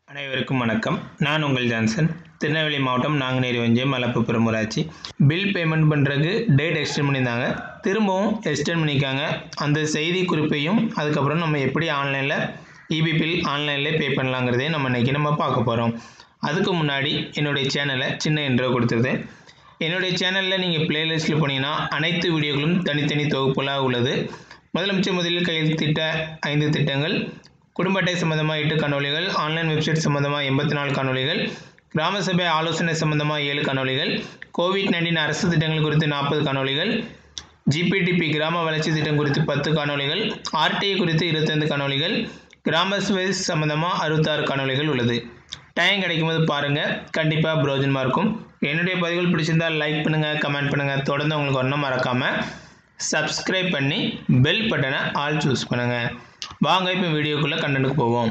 அனைவருக்கும் வணக்கம் நான் உங்கள் ஜான்சன் திருநெல்வேலி மாவட்டம் நாங்குநேரி ஒன்றியம் மலப்புப்புறம் ஊராட்சி பில் பேமெண்ட் பண்ணுறதுக்கு டேட் எக்ஸ்டெண்ட் பண்ணியிருந்தாங்க திரும்பவும் எக்ஸ்டெண்ட் பண்ணியிருக்காங்க அந்த செய்தி குறிப்பையும் அதுக்கப்புறம் நம்ம எப்படி ஆன்லைனில் இபி பில் ஆன்லைனில் பே பண்ணலாங்கிறதையும் நம்ம இன்றைக்கி நம்ம பார்க்க போகிறோம் அதுக்கு முன்னாடி என்னுடைய சேனலை சின்ன இன்ட்ரோ கொடுத்துருது என்னுடைய சேனலில் நீங்கள் பிளேலிஸ்ட்டில் போனீங்கன்னா அனைத்து வீடியோக்களும் தனித்தனி தொகுப்புகளாக உள்ளது முதலமைச்சர் முதலில் கையெழுத்திட்ட ஐந்து திட்டங்கள் குடும்ப அட்டை சம்பந்தமாக எட்டு காணொலிகள் ஆன்லைன் வெப்சைட் சம்பந்தமாக எண்பத்தி நாலு காணொலிகள் கிராம சபை ஆலோசனை சம்பந்தமாக ஏழு காணொலிகள் கோவிட் நைன்டீன் அரசு திட்டங்கள் குறித்து நாற்பது காணொலிகள் ஜிபிடிபி கிராம வளர்ச்சி திட்டம் குறித்து பத்து காணொலிகள் ஆர்டிஐ குறித்து இருபத்தைந்து காணொலிகள் கிராம சபை சம்பந்தமாக அறுபத்தாறு காணொலிகள் உள்ளது டைம் கிடைக்கும்போது பாருங்கள் கண்டிப்பாக பிரோஜனமாக இருக்கும் என்னுடைய பதிவுகள் பிடிச்சிருந்தால் லைக் பண்ணுங்கள் கமெண்ட் பண்ணுங்கள் தொடர்ந்து உங்களுக்கு ஒன்றும் மறக்காமல் சப்ஸ்கிரைப் பண்ணி பெல் பட்டனை ஆல் சூஸ் பண்ணுங்கள் வாங்க இப்போ வீடியோக்குள்ளே கண்டென்ட்டுக்கு போவோம்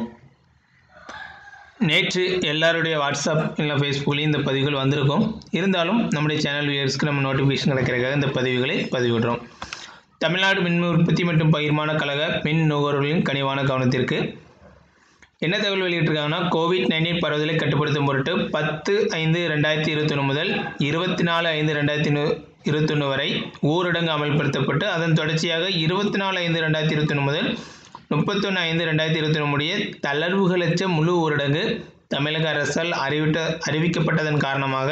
நேற்று எல்லாருடைய வாட்ஸ்அப் இல்லை ஃபேஸ்புக்லேயும் இந்த பதிவுகள் வந்திருக்கும் இருந்தாலும் நம்முடைய சேனல் வியர்ஸ்க்கு நம்ம நோட்டிஃபிகேஷன் கிடைக்கிறதுக்காக இந்த பதிவுகளை பதிவிடுறோம் தமிழ்நாடு மின் உற்பத்தி மற்றும் பகிர்மான கழக மின் நுகர்வோர்களின் கனிவான கவனத்திற்கு என்ன தகவல் வெளியிட்டிருக்காங்கன்னா கோவிட் நைன்டீன் பரவுதலை கட்டுப்படுத்தும் பொருட்டு பத்து ஐந்து ரெண்டாயிரத்தி இருபத்தொன்று முதல் இருபத்தி நாலு ஐந்து ரெண்டாயிரத்தி இருபத்தொன்று வரை ஊரடங்கு அமல்படுத்தப்பட்டு அதன் தொடர்ச்சியாக இருபத்தி நாலு ஐந்து ரெண்டாயிரத்தி இருபத்தொன்று முதல் முப்பத்தொன்று ஐந்து ரெண்டாயிரத்தி இருபத்தொன்று முடிய தளர்வுகளற்ற முழு ஊரடங்கு தமிழக அரசால் அறிவிட்ட அறிவிக்கப்பட்டதன் காரணமாக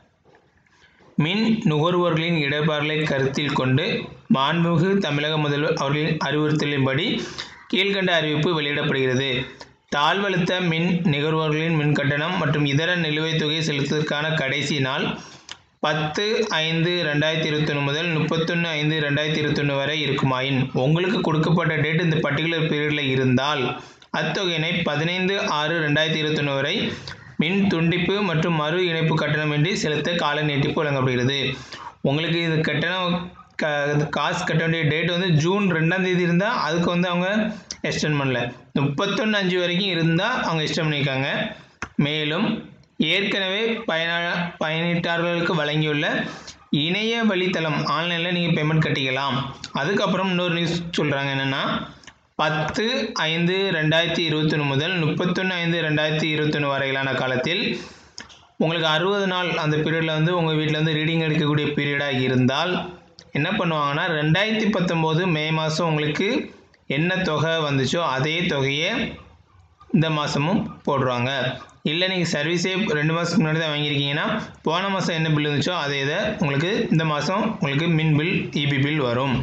மின் நுகர்வோர்களின் இடர்பாடுகளை கருத்தில் கொண்டு மாண்புமிகு தமிழக முதல்வர் அவர்களின் அறிவுறுத்தலின்படி கீழ்கண்ட அறிவிப்பு வெளியிடப்படுகிறது தாழ்வழுத்த மின் நுகர்வோர்களின் மின் கட்டணம் மற்றும் இதர நிலுவைத் தொகை செலுத்துவதற்கான கடைசி நாள் பத்து ஐந்து ரெண்டாயிரத்தி இருபத்தொன்று முதல் முப்பத்தொன்று ஐந்து ரெண்டாயிரத்தி இருபத்தொன்று வரை இருக்குமாயின் உங்களுக்கு கொடுக்கப்பட்ட டேட் இந்த பர்டிகுலர் பீரியடில் இருந்தால் அத்தொகையினை பதினைந்து ஆறு ரெண்டாயிரத்தி இருபத்தொன்று வரை மின் துண்டிப்பு மற்றும் மறு இணைப்பு கட்டணமின்றி செலுத்த கால நீட்டிப்பு வழங்கப்படுகிறது உங்களுக்கு இது கட்டணம் க காசு கட்ட வேண்டிய டேட் வந்து ஜூன் ரெண்டாம் தேதி இருந்தால் அதுக்கு வந்து அவங்க எக்ஸ்டெண்ட் பண்ணல முப்பத்தொன்று அஞ்சு வரைக்கும் இருந்தால் அவங்க எக்ஸ்டெண்ட் பண்ணியிருக்காங்க மேலும் ஏற்கனவே பயன பயணிட்டார்களுக்கு வழங்கியுள்ள இணைய வழித்தளம் ஆன்லைனில் நீங்கள் பேமெண்ட் கட்டிக்கலாம் அதுக்கப்புறம் இன்னொரு நியூஸ் சொல்கிறாங்க என்னென்னா பத்து ஐந்து ரெண்டாயிரத்தி இருபத்தொன்று முதல் முப்பத்தொன்று ஐந்து ரெண்டாயிரத்தி இருபத்தொன்று வரையிலான காலத்தில் உங்களுக்கு அறுபது நாள் அந்த பீரியடில் வந்து உங்கள் வீட்டில் வந்து ரீடிங் எடுக்கக்கூடிய பீரியடாக இருந்தால் என்ன பண்ணுவாங்கன்னா ரெண்டாயிரத்தி பத்தொம்போது மே மாதம் உங்களுக்கு என்ன தொகை வந்துச்சோ அதே தொகையை இந்த மாதமும் போடுறாங்க இல்லை நீங்கள் சர்வீஸே ரெண்டு மாதத்துக்கு முன்னாடி தான் வாங்கியிருக்கீங்கன்னா போன மாதம் என்ன பில் இருந்துச்சோ அதே இதை உங்களுக்கு இந்த மாதம் உங்களுக்கு மின் பில் இபி பில் வரும்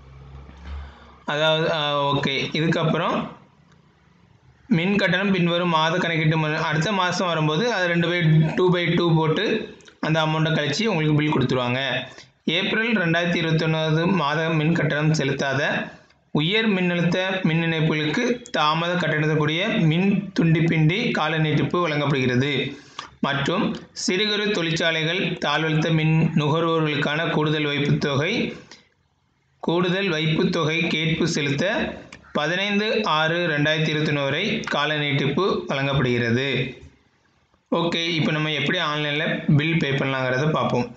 அதாவது ஓகே இதுக்கப்புறம் மின் கட்டணம் பின்வரும் மாத கணக்கீட்டு அடுத்த மாதம் வரும்போது அது ரெண்டு பை டூ பை டூ போட்டு அந்த அமௌண்ட்டை கழித்து உங்களுக்கு பில் கொடுத்துருவாங்க ஏப்ரல் ரெண்டாயிரத்தி இருபத்தொன்னாவது மாத மின் கட்டணம் செலுத்தாத உயர் மின்னழுத்த மின் இணைப்புகளுக்கு தாமத கட்டணக்கூடிய மின் துண்டிப்பின்றி கால நீட்டிப்பு வழங்கப்படுகிறது மற்றும் சிறு குறு தொழிற்சாலைகள் தாழ்வழுத்த மின் நுகர்வோர்களுக்கான கூடுதல் வைப்புத் தொகை கூடுதல் வைப்புத் தொகை கேட்பு செலுத்த பதினைந்து ஆறு ரெண்டாயிரத்தி இருபத்தொன்று வரை கால நீட்டிப்பு வழங்கப்படுகிறது ஓகே இப்போ நம்ம எப்படி ஆன்லைனில் பில் பே பண்ணலாங்கிறத பார்ப்போம்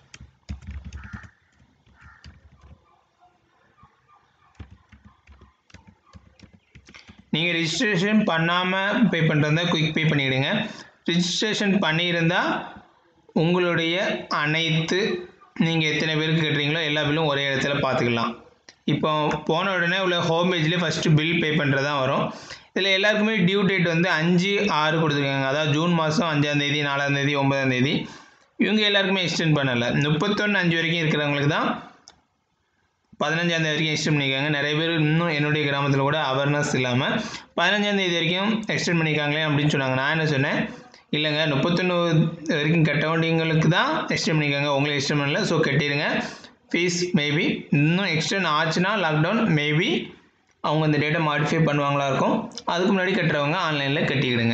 நீங்கள் ரிஜிஸ்ட்ரேஷன் பண்ணாமல் பே பண்ணுறதா குயிக் பே பண்ணிவிடுங்க ரிஜிஸ்ட்ரேஷன் பண்ணியிருந்தால் உங்களுடைய அனைத்து நீங்கள் எத்தனை பேருக்கு கட்டுறீங்களோ எல்லா பில்லும் ஒரே இடத்துல பார்த்துக்கலாம் இப்போ போன உடனே உள்ள ஹோம் பேஜ்லேயே ஃபஸ்ட்டு பில் பே பண்ணுறது தான் வரும் இதில் எல்லாருக்குமே டியூ டேட் வந்து அஞ்சு ஆறு கொடுத்துருக்காங்க அதாவது ஜூன் மாதம் அஞ்சாந்தேதி நாலாந்தேதி ஒன்பதாந்தேதி இவங்க எல்லாருக்குமே எக்ஸ்டெண்ட் பண்ணலை முப்பத்தொன்று அஞ்சு வரைக்கும் இருக்கிறவங்களுக்கு தான் பதினஞ்சாந்தேதி வரைக்கும் எக்ஸ்டெண்ட் பண்ணியிருக்காங்க நிறைய பேர் இன்னும் என்னுடைய கிராமத்தில் கூட அவேர்னஸ் இல்லாமல் பதினஞ்சாந்தேதி வரைக்கும் எக்ஸ்டெண்ட் பண்ணியிருக்காங்களே அப்படின்னு சொன்னாங்க நான் என்ன சொன்னேன் இல்லைங்க முப்பத்தொன்று வரைக்கும் கட்ட வேண்டியவங்களுக்கு தான் எக்ஸ்டெண்ட் பண்ணியிருக்காங்க உங்களுக்கு எக்ஸ்டெண்ட் பண்ணல ஸோ கட்டிடுங்க ஃபீஸ் மேபி இன்னும் எக்ஸ்டெண்ட் ஆச்சுன்னா லாக்டவுன் மேபி அவங்க இந்த டேட்டை மாடிஃபை பண்ணுவாங்களா இருக்கும் அதுக்கு முன்னாடி கட்டுறவங்க ஆன்லைனில் கட்டிக்கிடுங்க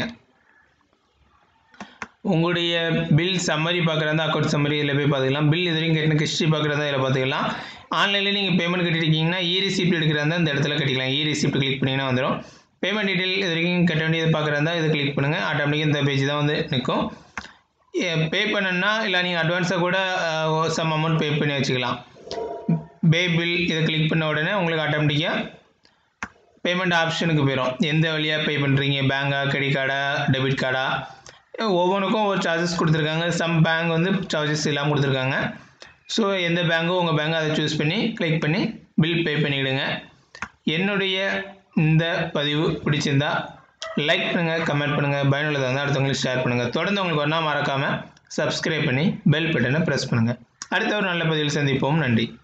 உங்களுடைய பில் சம்மரி பார்க்குறதா அக்கௌண்ட் சம்மரி இதில் போய் பார்த்துக்கலாம் பில் இது வரைக்கும் கட்டின ஹிஸ்ட்ரி பார்க்குறதா இதில் பார்த்துக்கலாம் ஆன்லைனில் நீங்கள் பேமெண்ட் கட்டிருக்கீங்கன்னா இ ரிசிப்ட் எடுக்கிறதா இந்த இடத்துல கட்டிக்கலாம் இ ரிசிப்ட் கிளிக் பண்ணிங்கன்னா வந்துடும் பேமெண்ட் டீட்டெயில் இது வரைக்கும் கட்ட வேண்டியது பார்க்குறதா இதை கிளிக் பண்ணுங்கள் ஆட்டோமேட்டிக்காக இந்த பேஜ் தான் வந்து நிற்கும் பே பண்ணணுன்னா இல்லை நீங்கள் அட்வான்ஸாக கூட சம் அமௌண்ட் பே பண்ணி வச்சுக்கலாம் பே பில் இதை கிளிக் பண்ண உடனே உங்களுக்கு ஆட்டோமேட்டிக்காக பேமெண்ட் ஆப்ஷனுக்கு போயிடும் எந்த வழியாக பே பண்ணுறீங்க பேங்கா கிரெடிட் கார்டா டெபிட் கார்டா ஒவ்வொன்றுக்கும் ஒரு சார்ஜஸ் கொடுத்துருக்காங்க சம் பேங்க் வந்து சார்ஜஸ் இல்லாமல் கொடுத்துருக்காங்க ஸோ எந்த பேங்கோ உங்கள் பேங்கோ அதை சூஸ் பண்ணி கிளிக் பண்ணி பில் பே பண்ணிவிடுங்க என்னுடைய இந்த பதிவு பிடிச்சிருந்தா லைக் பண்ணுங்கள் கமெண்ட் பண்ணுங்கள் பயனுள்ளதாக இருந்தால் அடுத்தவங்களுக்கு ஷேர் பண்ணுங்கள் தொடர்ந்து உங்களுக்கு ஒன்றா மறக்காமல் சப்ஸ்கிரைப் பண்ணி பெல் பட்டனை ப்ரெஸ் பண்ணுங்கள் அடுத்த ஒரு நல்ல பதிவில் சந்திப்போம் நன்றி